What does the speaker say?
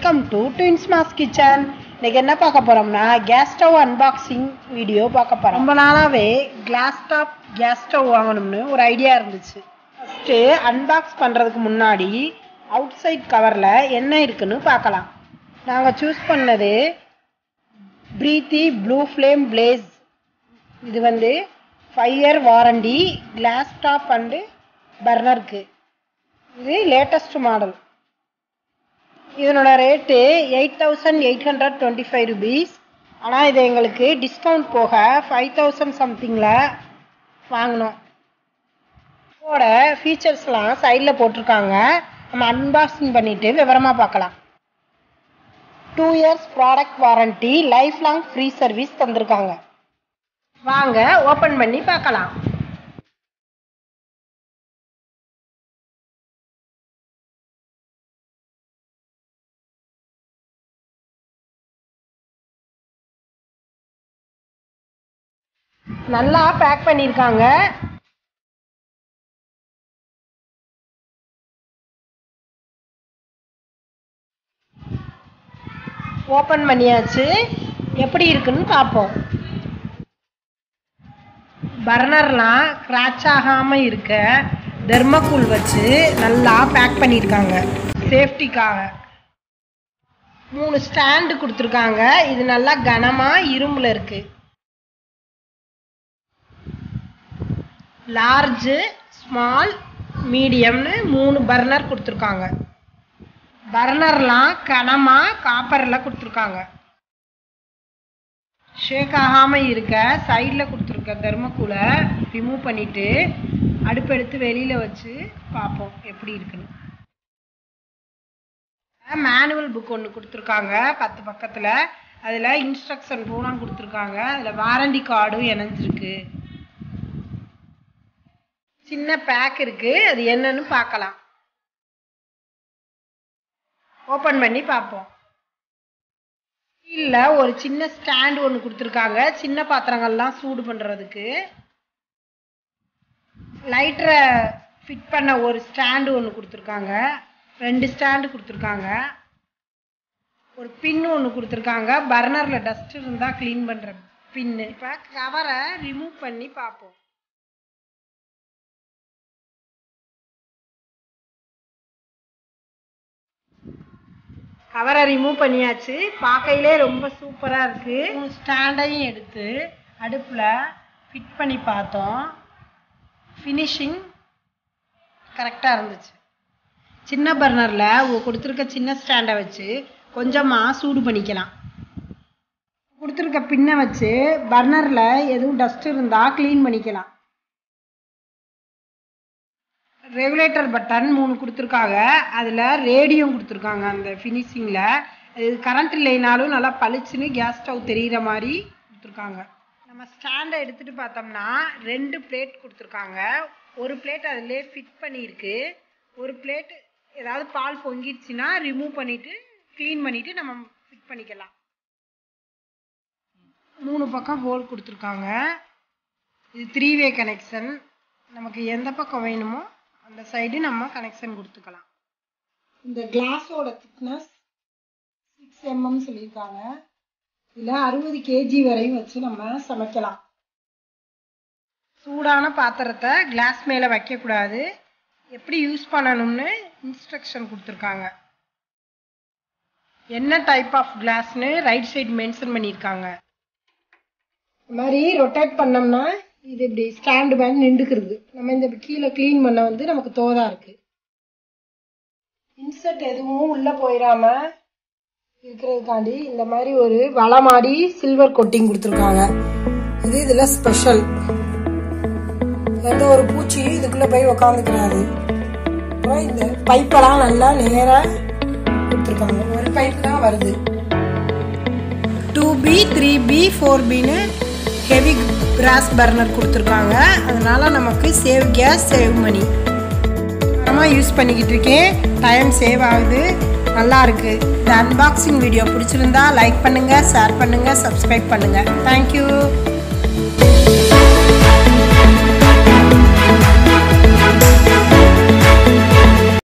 welcome to twins mass kitchen இன்னைக்கு என்ன பார்க்க போறோம்னா கேஸ் ஸ்டவ் அன்பாக்சிங் வீடியோ பார்க்க போறோம் ரொம்ப நாளாவே கிளாஸ் டாப் கேஸ் ஸ்டவ் வாங்கணும்னு ஒரு ஐடியா இருந்துச்சு ஃபர்ஸ்ட் அன்பாக்ஸ் பண்றதுக்கு முன்னாடி அவுட் சைட் கவர்ல என்ன இருக்குன்னு பார்க்கலாம் நாங்க சூஸ் பண்ணது பிரீத்தி ப்ளூ ஃப்ளேம் பிளேஸ் இது வந்து five year warranty glass top and பர்னருக்கு இது லேட்டஸ்ட் மாடல் இதனோட rate eight thousand eight hundred twenty five rupees ஆனால் இது எங்களுக்கு டிஸ்கவுண்ட் போக ஃபைவ் தௌசண்ட் சம்திங்கில் வாங்கினோம் இதோட ஃபீச்சர்ஸ்லாம் சைடில் போட்டிருக்காங்க நம்ம அன்பாக்சிங் பண்ணிவிட்டு விவரமாக பார்க்கலாம் two years product warranty life long free service தந்திருக்காங்க வாங்க ஓப்பன் பண்ணி பார்க்கலாம் நல்லா பேக் பண்ணியிருக்காங்க ஓப்பன் பண்ணியாச்சு எப்படி இருக்குன்னு பார்ப்போம் பர்னர்லாம் கிராச் ஆகாமல் இருக்க தெர்மக்கூல் வச்சு நல்லா பேக் பண்ணியிருக்காங்க சேஃப்டிக்காக மூணு ஸ்டாண்டு கொடுத்துருக்காங்க இது நல்லா கனமாக இரும்பில் இருக்குது லார்ஜு ஸ்மால் மீடியம்னு மூணு பர்னர் கொடுத்துருக்காங்க பர்னர்லாம் கனமாக காப்பரில் கொடுத்துருக்காங்க ஷேக் ஆகாமல் இருக்க சைடில் கொடுத்துருக்க தெர்மக்கூலை ரிமூவ் பண்ணிவிட்டு அடுப்பெடுத்து வெளியில் வச்சு பார்ப்போம் எப்படி இருக்குன்னு மேனுவல் புக் ஒன்று கொடுத்துருக்காங்க பத்து பக்கத்தில் அதில் இன்ஸ்ட்ரக்ஷன் பூரா கொடுத்துருக்காங்க அதில் வாரண்டி கார்டும் இணைஞ்சிருக்கு சின்ன பேக் இருக்கு அது என்னன்னு பார்க்கலாம் ஓப்பன் பண்ணி பார்ப்போம் இல்லை ஒரு சின்ன ஸ்டாண்ட் ஒன்று கொடுத்துருக்காங்க சின்ன பாத்திரங்கள்லாம் சூடு பண்ணுறதுக்கு லைட்டரை ஃபிட் பண்ண ஒரு ஸ்டாண்டு ஒன்று கொடுத்துருக்காங்க ரெண்டு ஸ்டாண்டு கொடுத்துருக்காங்க ஒரு பின் ஒன்று கொடுத்துருக்காங்க பர்னரில் டஸ்ட் இருந்தால் க்ளீன் பண்ணுற பின்னு இப்போ கவரை ரிமூவ் பண்ணி பார்ப்போம் கவரை ரிமூவ் பண்ணியாச்சு பார்க்கையிலே ரொம்ப சூப்பராக இருக்குது ஸ்டாண்டையும் எடுத்து அடுப்பில் ஃபிட் பண்ணி பார்த்தோம் ஃபினிஷிங் கரெக்டாக இருந்துச்சு சின்ன பர்னரில் கொடுத்துருக்க சின்ன ஸ்டாண்டை வச்சு கொஞ்சமாக சூடு பண்ணிக்கலாம் கொடுத்துருக்க பின்னை வச்சு பர்னரில் எதுவும் டஸ்ட் இருந்தால் க்ளீன் பண்ணிக்கலாம் ரெகுலேட்டர் பட்டன் மூணு கொடுத்துருக்காங்க அதில் ரேடியம் கொடுத்துருக்காங்க அந்த ஃபினிஷிங்கில் இது கரண்ட் இல்லைனாலும் நல்லா பளிச்சுன்னு கேஸ் ஸ்டவ் தெரிகிற மாதிரி கொடுத்துருக்காங்க நம்ம ஸ்டாண்டை எடுத்துகிட்டு பார்த்தோம்னா ரெண்டு பிளேட் கொடுத்துருக்காங்க ஒரு பிளேட் அதிலே ஃபிட் பண்ணியிருக்கு ஒரு பிளேட் ஏதாவது பால் பொங்கிடுச்சுன்னா ரிமூவ் பண்ணிவிட்டு க்ளீன் பண்ணிவிட்டு நம்ம ஃபிட் பண்ணிக்கலாம் மூணு பக்கம் ஹோல் கொடுத்துருக்காங்க இது த்ரீ வே கனெக்ஷன் நமக்கு எந்த பக்கம் வேணுமோ அந்த சைடு நம்ம கனெக்ஷன் கொடுத்துக்கலாம் இந்த கிளாஸோட திக்னஸ் சிக்ஸ் எம்எம் சொல்லியிருக்காங்க இதில் அறுபது கேஜி வரையும் வச்சு நம்ம சமைக்கலாம் சூடான பாத்திரத்தை கிளாஸ் மேலே வைக்கக்கூடாது எப்படி யூஸ் பண்ணணும்னு இன்ஸ்ட்ரக்ஷன் கொடுத்துருக்காங்க என்ன டைப் ஆஃப் கிளாஸ்னு ரைட் சைடு மென்ஷன் பண்ணியிருக்காங்க இந்த மாதிரி ரொட்டேட் பண்ணோம்னா இது இப்படி ஸ்டாண்டு மாதிரி நின்றுக்கிறது நம்ம இந்த கீழே க்ளீன் பண்ண வந்து நமக்கு தோதா இருக்கு இன்சர்ட் எதுவும் உள்ள போயிடாம இருக்கிறதுக்காண்டி இந்த மாதிரி ஒரு வலை மாதிரி சில்வர் கொட்டிங் கொடுத்துருக்காங்க இது இதுல ஸ்பெஷல் எந்த ஒரு பூச்சியும் இதுக்குள்ள போய் உக்காந்துக்கிறாது அப்புறம் இந்த பைப்பெல்லாம் நல்லா நேரா கொடுத்துருக்காங்க ஒரு பைப் தான் வருது two P three P four பின்னு ஹெவி கிராஸ் பர்னர் கொடுத்துருக்காங்க அதனால நமக்கு சேவ் கேஸ் சேவ் மணி நான் யூஸ் பண்ணிக்கிட்டு இருக்கேன் டைம் சேவ் ஆகுது நல்லா இருக்கு இந்த அன்பாக்சிங் வீடியோ பிடிச்சிருந்தா லைக் பண்ணுங்க ஷேர் பண்ணுங்க சப்ஸ்கிரைப் பண்ணுங்க தேங்க்யூ